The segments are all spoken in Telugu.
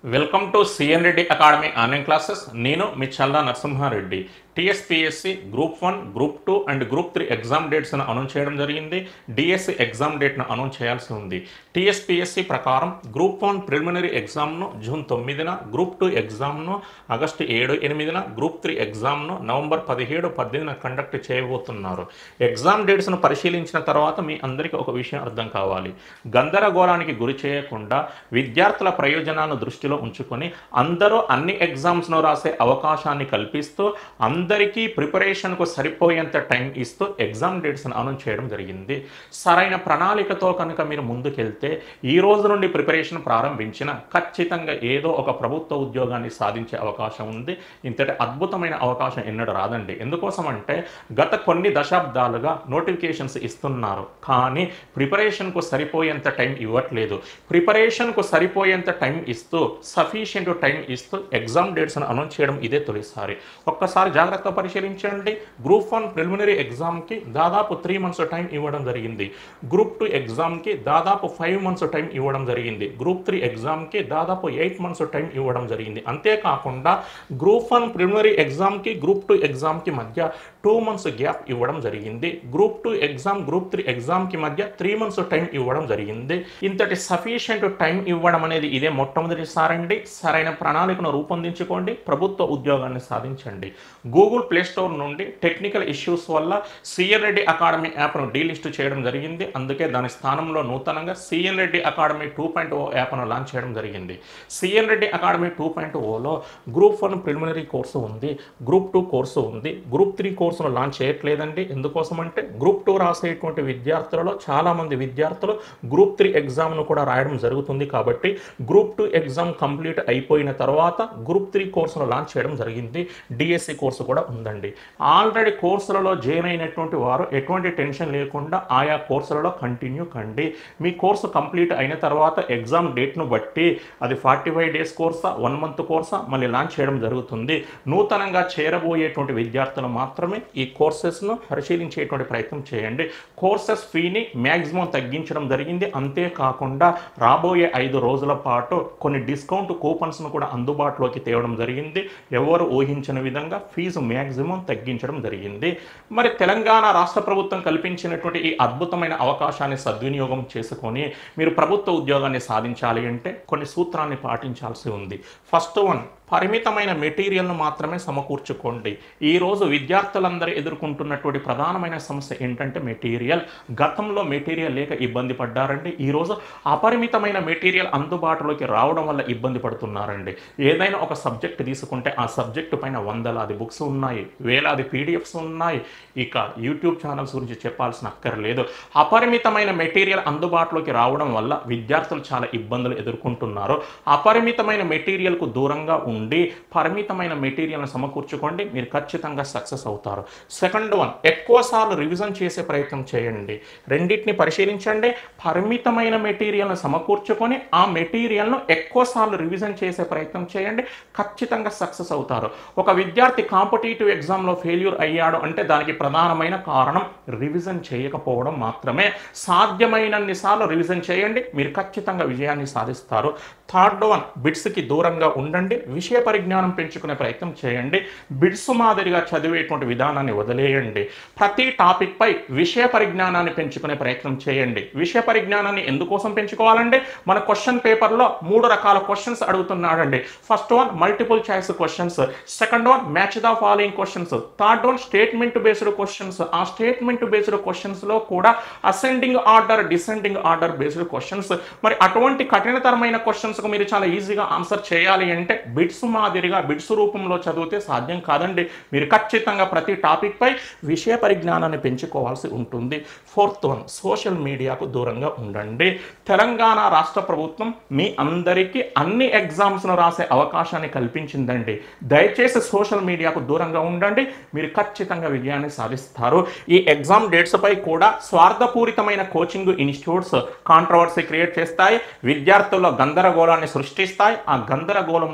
welcome to CN Reddy academy online classes నేను మీ Challa Narasimha Reddy TSPSC group one group two and group three exam డేట్స్ను అనౌన్స్ చేయడం జరిగింది డిఎస్సి ఎగ్జామ్ డేట్ను అనౌన్స్ చేయాల్సి ఉంది టీఎస్పీఎస్సి ప్రకారం గ్రూప్ వన్ ప్రిలిమినరీ ఎగ్జామ్ను జూన్ తొమ్మిదిన గ్రూప్ టూ ఎగ్జామ్ను ఆగస్టు ఏడు ఎనిమిదిన గ్రూప్ త్రీ ఎగ్జామ్ను నవంబర్ పదిహేడు పద్దెనిమిదిన కండక్ట్ చేయబోతున్నారు ఎగ్జామ్ డేట్స్ను పరిశీలించిన తర్వాత మీ అందరికీ ఒక విషయం అర్థం కావాలి గందరగోళానికి గురి చేయకుండా విద్యార్థుల ప్రయోజనాలను దృష్టిలో ఉంచుకొని అందరూ అన్ని ఎగ్జామ్స్ను రాసే అవకాశాన్ని కల్పిస్తూ అందరికీ ప్రిపరేషన్కు సరిపోయేంత టైం ఇస్తూ ఎగ్జామ్ డేట్స్ను అనౌన్స్ చేయడం జరిగింది సరైన ప్రణాళికతో కనుక మీరు ముందుకెళ్తే ఈ రోజు నుండి ప్రిపరేషన్ ప్రారంభించిన ఖచ్చితంగా ఏదో ఒక ప్రభుత్వ ఉద్యోగాన్ని సాధించే అవకాశం ఉంది ఇంతటి అద్భుతమైన అవకాశం ఎన్నడూ రాదండి ఎందుకోసం అంటే గత కొన్ని దశాబ్దాలుగా నోటిఫికేషన్స్ ఇస్తున్నారు కానీ ప్రిపరేషన్కు సరిపోయేంత టైం ఇవ్వట్లేదు ప్రిపరేషన్కు సరిపోయేంత టైం ఇస్తూ సఫిషియంట్ టైం ఇస్తూ ఎగ్జామ్ డేట్స్ను అనౌన్స్ చేయడం ఇదే తొలిసారి ఒక్కసారి జాగ్రత్త పరిశీలించండి గ్రూప్ వన్ ప్రిలిమినరీ ఎగ్జామ్కి దాదాపు త్రీ మంత్స్ టైం ఇవ్వడం జరిగింది గ్రూప్ టూ ఎగ్జామ్కి దాదాపు ఫైవ్ మంత్స్ టైం ఇవ్వడం జరిగింది గ్రూప్ త్రీ ఎగ్జామ్కి దాదాపు ఎయిట్ మంత్స్ టైం ఇవ్వడం జరిగింది అంతేకాకుండా గ్రూప్ వన్ ప్రిలిమినరీ ఎగ్జామ్కి గ్రూప్ టూ ఎగ్జామ్కి మధ్య టూ మంత్స్ గ్యాప్ ఇవ్వడం జరిగింది group two exam group three ఎగ్జామ్కి మధ్య త్రీ మంత్స్ టైం ఇవ్వడం జరిగింది ఇంతటి సఫిషియంట్ టైం ఇవ్వడం అనేది ఇదే మొట్టమొదటిసారండి సరైన ప్రణాళికను రూపొందించుకోండి ప్రభుత్వ ఉద్యోగాన్ని సాధించండి గూగుల్ ప్లే స్టోర్ నుండి టెక్నికల్ ఇష్యూస్ వల్ల సిఎన్ రెడ్డి అకాడమీ యాప్ను డీలిస్ట్ చేయడం జరిగింది అందుకే దాని స్థానంలో నూతనంగా CN Reddy academy two point O యాప్ను లాంచ్ చేయడం జరిగింది CN Reddy academy two point ఓలో గ్రూప్ వన్ ప్రిలిమినరీ కోర్సు ఉంది గ్రూప్ టూ కోర్సు ఉంది గ్రూప్ త్రీ కోర్సును లాంచ్ చేయట్లేదండి ఎందుకోసం అంటే గ్రూప్ టూ రాసేటువంటి విద్యార్థులలో చాలామంది విద్యార్థులు గ్రూప్ త్రీ ఎగ్జామ్ను కూడా రాయడం జరుగుతుంది కాబట్టి గ్రూప్ టూ ఎగ్జామ్ కంప్లీట్ అయిపోయిన తర్వాత గ్రూప్ త్రీ కోర్సును లాంచ్ చేయడం జరిగింది డిఎస్సి కోర్సు కూడా ఉందండి ఆల్రెడీ కోర్సులలో జాయిన్ అయినటువంటి వారు ఎటువంటి టెన్షన్ లేకుండా ఆయా కోర్సులలో కంటిన్యూ కండి మీ కోర్సు కంప్లీట్ అయిన తర్వాత ఎగ్జామ్ డేట్ను బట్టి అది ఫార్టీ ఫైవ్ డేస్ కోర్సా వన్ మంత్ కోర్సా మళ్ళీ లాంచ్ చేయడం జరుగుతుంది నూతనంగా చేరబోయేటువంటి విద్యార్థులు మాత్రమే ఈ కోర్సెస్ను పరిశీలించేటువంటి ప్రయత్నం చేయండి కోర్సెస్ ఫీని మ్యాక్సిమం తగ్గించడం జరిగింది అంతేకాకుండా రాబోయే ఐదు రోజుల పాటు కొన్ని డిస్కౌంట్ కూపన్స్ను కూడా అందుబాటులోకి తేవడం జరిగింది ఎవరు ఊహించని విధంగా ఫీజు మ్యాక్సిమం తగ్గించడం జరిగింది మరి తెలంగాణ రాష్ట్ర ప్రభుత్వం కల్పించినటువంటి ఈ అద్భుతమైన అవకాశాన్ని సద్వినియోగం చేసుకొని మీరు ప్రభుత్వ ఉద్యోగాన్ని సాధించాలి అంటే కొన్ని సూత్రాన్ని పాటించాల్సి ఉంది ఫస్ట్ వన్ పరిమితమైన మెటీరియల్ను మాత్రమే సమకూర్చుకోండి ఈరోజు విద్యార్థులందరూ ఎదుర్కొంటున్నటువంటి ప్రధానమైన సమస్య ఏంటంటే మెటీరియల్ గతంలో మెటీరియల్ లేక ఇబ్బంది పడ్డారండి ఈరోజు అపరిమితమైన మెటీరియల్ అందుబాటులోకి రావడం వల్ల ఇబ్బంది పడుతున్నారండి ఏదైనా ఒక సబ్జెక్ట్ తీసుకుంటే ఆ సబ్జెక్టు పైన వందలాది బుక్స్ ఉన్నాయి వేలాది పీడిఎఫ్స్ ఉన్నాయి ఇక యూట్యూబ్ ఛానల్స్ గురించి చెప్పాల్సిన అక్కర్లేదు అపరిమితమైన మెటీరియల్ అందుబాటులోకి రావడం వల్ల విద్యార్థులు చాలా ఇబ్బందులు ఎదుర్కొంటున్నారు అపరిమితమైన మెటీరియల్కు దూరంగా ఉండి పరిమితమైన మెటీరియల్ని సమకూర్చుకోండి మీరు ఖచ్చితంగా సక్సెస్ అవుతారు సెకండ్ వన్ ఎక్కువసార్లు రివిజన్ చేసే ప్రయత్నం చేయండి రెండింటిని పరిశీలించండి పరిమితమైన మెటీరియల్ని సమకూర్చుకొని ఆ మెటీరియల్ను ఎక్కువసార్లు రివిజన్ చేసే ప్రయత్నం చేయండి ఖచ్చితంగా సక్సెస్ అవుతారు ఒక విద్యార్థి కాంపిటేటివ్ ఎగ్జామ్లో ఫెయిల్యూర్ అయ్యాడు అంటే దానికి ప్రధానమైన కారణం రివిజన్ చేయకపోవడం మాత్రమే సాధ్యమైనన్ని సార్లు రివిజన్ చేయండి మీరు ఖచ్చితంగా విజయాన్ని సాధిస్తారు థర్డ్ వన్ బిట్స్కి దూరంగా ఉండండి విషయ పరిజ్ఞానం పెంచుకునే ప్రయత్నం చేయండి బిట్స్ మాదిరిగా చదివేటువంటి విధానాన్ని వదిలేయండి ప్రతి టాపిక్ పై విషయ పరిజ్ఞానాన్ని పెంచుకునే ప్రయత్నం చేయండి విషయ పరిజ్ఞానాన్ని ఎందుకోసం పెంచుకోవాలంటే మన క్వశ్చన్ పేపర్లో మూడు రకాల క్వశ్చన్స్ అడుగుతున్నాడండి first one multiple choice questions second one match the following questions third one statement based questions ఆ స్టేట్మెంట్ బేస్డ్ క్వశ్చన్స్ లో కూడా ascending order descending order based questions మరి అటువంటి కఠినతరమైన క్వశ్చన్స్ కు మీరు చాలా ఈజీగా ఆన్సర్ చేయాలి అంటే బిట్స్ మాదిరిగా బిట్స్ రూపంలో చదివితే సాధ్యం కాదండి మీరు ఖచ్చితంగా ప్రతి టాపిక్ పై విషయ పరిజ్ఞానాన్ని పెంచుకోవాల్సి ఉంటుంది ఫోర్త్ వన్ సోషల్ మీడియాకు దూరంగా ఉండండి తెలంగాణ రాష్ట్ర ప్రభుత్వం మీ అందరికీ అన్ని ఎగ్జామ్స్ను రాసే అవకాశాన్ని కల్పించిందండి దయచేసి సోషల్ మీడియాకు దూరంగా ఉండండి మీరు ఖచ్చితంగా విజయాన్ని సాధిస్తారు ఈ ఎగ్జామ్ డేట్స్ పై కూడా స్వార్థపూరితమైన కోచింగ్ ఇన్స్టిట్యూట్స్ కాంట్రవర్సీ క్రియేట్ చేస్తాయి విద్యార్థుల్లో గందరగోళాన్ని సృష్టిస్తాయి ఆ గందరగోళంలో చిక్కుకు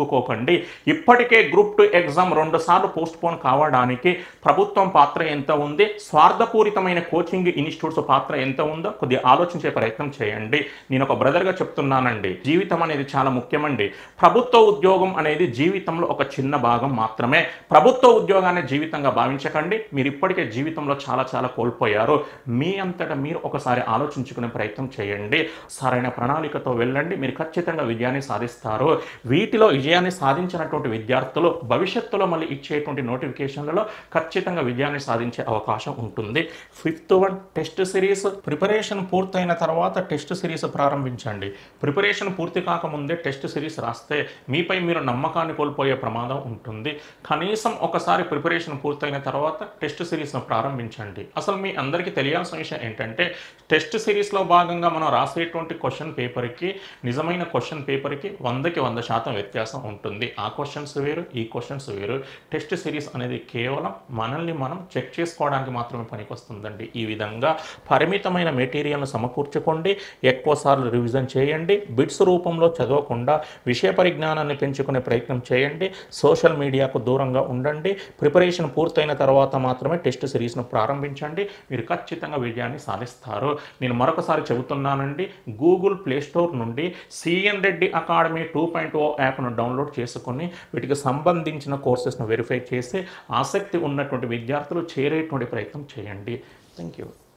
చదువుకోకండి ఇప్పటికే గ్రూప్ టూ ఎగ్జామ్ రెండు సార్లు పోస్ట్ పోన్ కావడానికి ప్రభుత్వం పాత్ర ఎంత ఉంది స్వార్థపూరితమైన కోచింగ్ ఇన్స్టిట్యూట్స్ పాత్ర ఎంత ఉందో కొద్దిగా ఆలోచించే ప్రయత్నం చేయండి నేను ఒక బ్రదర్గా చెప్తున్నానండి జీవితం అనేది చాలా ముఖ్యమండి ప్రభుత్వ ఉద్యోగం అనేది జీవితంలో ఒక చిన్న భాగం మాత్రమే ప్రభుత్వ ఉద్యోగాన్ని జీవితంగా భావించకండి మీరు ఇప్పటికే జీవితంలో చాలా చాలా కోల్పోయారు మీ అంతటా మీరు ఒకసారి ఆలోచించుకునే ప్రయత్నం చేయండి సరైన ప్రణాళికతో వెళ్ళండి మీరు ఖచ్చితంగా విజయాన్ని సాధిస్తారు వీటిలో విజయాన్ని సాధించినటువంటి విద్యార్థులు భవిష్యత్తులో మళ్ళీ ఇచ్చేటువంటి నోటిఫికేషన్లలో ఖచ్చితంగా విజయాన్ని సాధించే అవకాశం ఉంటుంది fifth one test series preparation పూర్తయిన తర్వాత టెస్ట్ సిరీస్ ప్రారంభించండి ప్రిపరేషన్ పూర్తి కాకముందే టెస్ట్ సిరీస్ రాస్తే మీపై మీరు నమ్మకాన్ని కోల్పోయే ప్రమాదం ఉంటుంది కనీసం ఒకసారి ప్రిపరేషన్ పూర్తయిన తర్వాత టెస్ట్ సిరీస్ను ప్రారంభించండి అసలు మీ అందరికీ తెలియాల్సిన విషయం ఏంటంటే టెస్ట్ సిరీస్లో భాగంగా మనం రాసేటువంటి క్వశ్చన్ పేపర్కి నిజమైన క్వశ్చన్ పేపర్కి వందకి వంద శాతం వ్యత్యాసం ఉంటుంది ఆ క్వశ్చన్స్ వేరు ఈ క్వశ్చన్స్ వేరు టెస్ట్ సిరీస్ అనేది కేవలం మనల్ని మనం చెక్ చేసుకోవడానికి మాత్రమే పనికొస్తుందండి ఈ విధంగా పరిమితమైన మెటీరియల్ను సమకూర్చుకోండి ఎక్కువసార్లు రివిజన్ చేయండి బిట్స్ రూపంలో చదవకుండా విషయ పరిజ్ఞానాన్ని పెంచుకునే ప్రయత్నం చేయండి సోషల్ మీడియాకు దూరంగా ఉండండి ప్రిపరేషన్ పూర్తయిన తర్వాత మాత్రమే టెస్ట్ సిరీస్ను ప్రారంభించండి మీరు ఖచ్చితంగా విజయాన్ని సాధిస్తారు నేను మరొకసారి చెబుతున్నానండి గూగుల్ ప్లే స్టోర్ నుండి CN Reddy academy two point O యాప్ను డౌన్లోడ్ చేసుకొని వీటికి సంబంధించిన కోర్సెస్ను వెరిఫై చేసి ఆసక్తి ఉన్నటువంటి విద్యార్థులు చేరేటువంటి ప్రయత్నం చేయండి థ్యాంక్ యూ